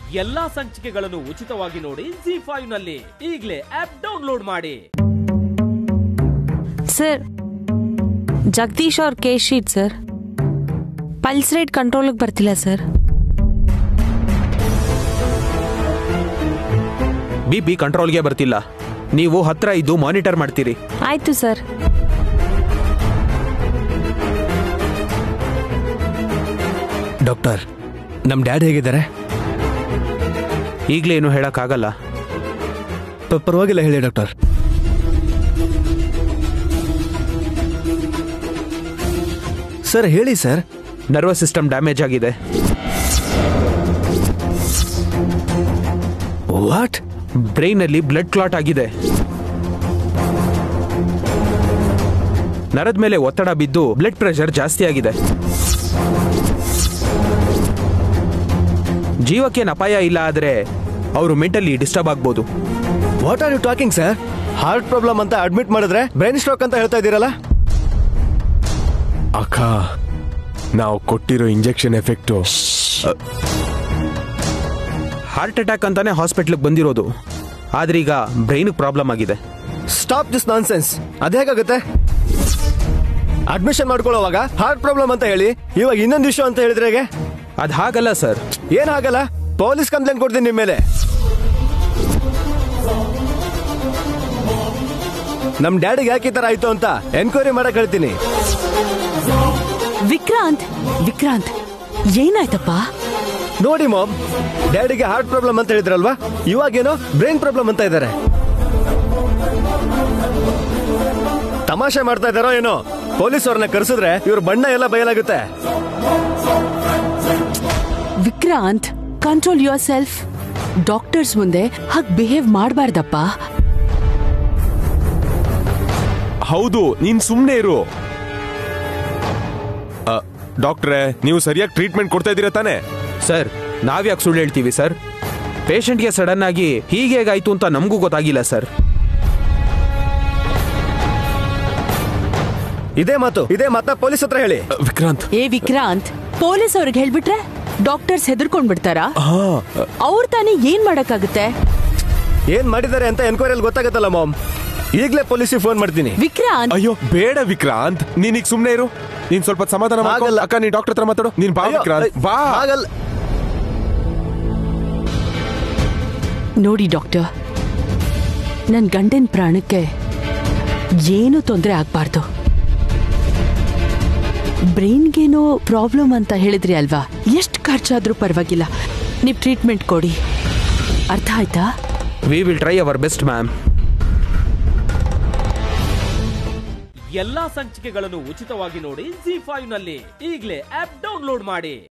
ಎಲ್ಲಾ ಸಂಚಿಕೆಗಳನ್ನು ಉಚಿತವಾಗಿ ನೋಡಿ ಜಿ ಫೈವ್ ನಲ್ಲಿ ಈಗಲೇ ಆಪ್ ಡೌನ್ಲೋಡ್ ಮಾಡಿ ಸರ್ ಜಗದೀಶ್ ಅವ್ರ case sheet sir pulse rate ಕಂಟ್ರೋಲಿಗೆ ಬರ್ತಿಲ್ಲ ಸರ್ ಬಿ ಪಿ ಕಂಟ್ರೋಲ್ಗೆ ಬರ್ತಿಲ್ಲ ನೀವು ಹತ್ರ ಇದ್ದು ಮಾನಿಟರ್ ಮಾಡ್ತೀರಿ ಆಯ್ತು ಸರ್ ಡಾಕ್ಟರ್ ನಮ್ಮ ಡ್ಯಾಡ್ ಹೇಗಿದ್ದಾರೆ ಈಗಲೇ ಏನು ಹೇಳಕ್ಕಾಗಲ್ಲ ಪ- ಪರವಾಗಿಲ್ಲ ಹೇಳಿ ಡಾಕ್ಟರ್ ಸರ್ ಹೇಳಿ sir nervous system damage what ವಾಟ್ ಬ್ರೈನಲ್ಲಿ ಬ್ಲಡ್ ಕ್ಲಾಟ್ ಆಗಿದೆ ನರದ ಮೇಲೆ ಒತ್ತಡ ಬಿದ್ದು ಬ್ಲಡ್ ಪ್ರೆಷರ್ ಜಾಸ್ತಿ ಆಗಿದೆ ಜೀವಕ್ಕೇನು ಅಪಾಯ ಇಲ್ಲ ಆದರೆ ಅವರು ಮೆಂಟಲಿ ಡಿಸ್ಟರ್ಬ್ ಆಗ್ಬೋದು what are you talking sir heart problem ಅಂತ ಅಡ್ಮಿಟ್ ಮಾಡಿದ್ರೆ ಬ್ರೈನ್ ಸ್ಟ್ರೋಕ್ ಅಂತ ಹೇಳ್ತಾ ಇದ್ದೀರಲ್ಲ ಅಕ್ಕ ನಾವು ಕೊಟ್ಟಿರೋ ಇಂಜೆಕ್ಷನ್ ಎಫೆಕ್ಟು ಹಾರ್ಟ್ ಅಟ್ಯಾಕ್ ಅಂತಾನೆ ಹಾಸ್ಪಿಟ್ಲಿಗೆ ಬಂದಿರೋದು ಆದ್ರೀಗ ಬ್ರೈನ್ ಪ್ರಾಬ್ಲಮ್ ಆಗಿದೆ ಸ್ಟಾಪ್ ದಿಸ್ ನಾನ್ ಸೆನ್ಸ್ ಅದೇಗಾಗುತ್ತೆ ಅಡ್ಮಿಷನ್ ಮಾಡ್ಕೊಳ್ಳೋವಾಗ ಹಾರ್ಟ್ ಪ್ರಾಬ್ಲಮ್ ಅಂತ ಹೇಳಿ ಇವಾಗ ಇನ್ನೊಂದು ಇಶ್ಯೂ ಅಂತ ಹೇಳಿದ್ರೆ ಹೇಗೆ ಅದು ಹಾಗಲ್ಲ ಸರ್ ಏನ್ ಆಗಲ್ಲ ಪೊಲೀಸ್ ಕಂಪ್ಲೇಂಟ್ ಕೊಡ್ತೀನಿ ನಿಮ್ಮ ಮೇಲೆ ನಮ್ ಡ್ಯಾಡಿಗೆ ಯಾಕೆ ಈ ತರ ಆಯ್ತು ಅಂತ ಎನ್ಕ್ವೈರಿ ಮಾಡಕ್ ಹೇಳ್ತೀನಿ ವಿಕ್ರಾಂತ್ ವಿಕ್ರಾಂತ್ ಏನಾಯ್ತಪ್ಪ ನೋಡಿ ಮಾಮ್ ಡ್ಯಾಡಿಗೆ ಹಾರ್ಟ್ ಪ್ರಾಬ್ಲಮ್ ಅಂತ ಹೇಳಿದ್ರಲ್ವಾ ಇವಾಗೇನೋ ಬ್ರೈನ್ ಪ್ರಾಬ್ಲಮ್ ಅಂತ ಇದ್ದಾರೆ ತಮಾಷೆ ಮಾಡ್ತಾ ಇದ್ದಾರೋ ಏನೋ ಪೊಲೀಸ್ ಅವ್ರನ್ನ ಕರೆಸಿದ್ರೆ ಇವ್ರ ಬಣ್ಣ ಎಲ್ಲ ಬಯಲಾಗುತ್ತೆ Vikrant control yourself doctors ಮುಂದೆ ಹಾಗೆ ಬಿಹೇವ್ ಮಾಡಬಾರ್ದಪ್ಪ ಹೌದು ನೀನ್ ಸುಮ್ನೆ ಇರು ಅ, ಡಾಕ್ಟ್ರೇ ನೀವು ಸರಿಯಾಗಿ ಟ್ರೀಟ್ಮೆಂಟ್ ಕೊಡ್ತಾ ಇದ್ದೀರಾ ತಾನೇ ಸರ್ ನಾವ್ಯಾಕೆ ಸುಳ್ಳು ಹೇಳ್ತೀವಿ ಸರ್ ಪೇಷಂಟ್ಗೆ ಸಡನ್ ಆಗಿ ಹೀಗೇಗಾಯ್ತು ಅಂತ ನಮಗೂ ಗೊತ್ತಾಗಿಲ್ಲ ಸರ್ ಇದೇ ಮಾತು ಇದೇ ಮಾತನ್ನ ಪೊಲೀಸ್ ಹತ್ರ ಹೇಳಿ ಅ, ವಿಕ್ರಾಂತ್ ಏ ವಿಕ್ರಾಂತ್ ಪೊಲೀಸ್ ಅವ್ರಿಗೆ ಹೇಳ್ಬಿಟ್ರೆ ಡಾಕ್ಟರ್ಸ್ ಹೆದರ್ಕೊಂಡ್ ಬಿಡ್ತಾರಾ ಹಾ ಅವ್ರ ತಾನೇ ಏನ್ ಮಾಡಕ್ಕಾಗುತ್ತೆ ಏನ್ ಮಾಡಿದ್ದಾರೆ ಅಂತ ಎನ್ಕ್ವೈರಿಯಲ್ಲಿ ಗೊತ್ತಾಗತ್ತಲ್ಲ ಮಾಮ್ ಈಗಲೇ ಪೊಲೀಸಿಗೆ ಫೋನ್ ಮಾಡ್ತೀನಿ ವಿಕ್ರಾಂತ್ ಅಯ್ಯೋ ಬೇಡ ವಿಕ್ರಾಂತ್ ನೀನ್ ಈಗ ಸುಮ್ನೆ ಇರು ನೀನ್ ಸ್ವಲ್ಪ ಸಮಾಧಾನ ಮಾಡ್ಕೊ. ಆಗಲ್ಲ. ಅಕ್ಕ ನೀನ್ ಡಾಕ್ಟರ್ ಹತ್ರ ಮಾತಾಡು ನೀನ್ ಬಾ ಅಯ್ಯೋ, ವಿಕ್ರಾಂತ್ ಬಾ ಆಗಲ್ಲ ನೋಡಿ ಡಾಕ್ಟರ್ ನನ್ ಗಂಡನ ಪ್ರಾಣಕ್ಕೆ ಏನು ತೊಂದರೆ ಆಗ್ಬಾರ್ದು ಬ್ರೈನ್ಗೇನೋ ಪ್ರಾಬ್ಲಮ್ ಅಂತ ಹೇಳಿದ್ರಿ ಅಲ್ವಾ ಎಷ್ಟು ಖರ್ಚಾದ್ರೂ ಪರವಾಗಿಲ್ಲ ನೀವು ಟ್ರೀಟ್ಮೆಂಟ್ ಕೊಡಿ ಅರ್ಥ ಆಯ್ತಾ we will try our best ma'am ಎಲ್ಲಾ ಸಂಚಿಕೆಗಳನ್ನು ಉಚಿತವಾಗಿ ನೋಡಿ ಜಿ ಫೈವ್ ನಲ್ಲಿ ಈಗಲೇ ಆಪ್ ಡೌನ್ಲೋಡ್ ಮಾಡಿ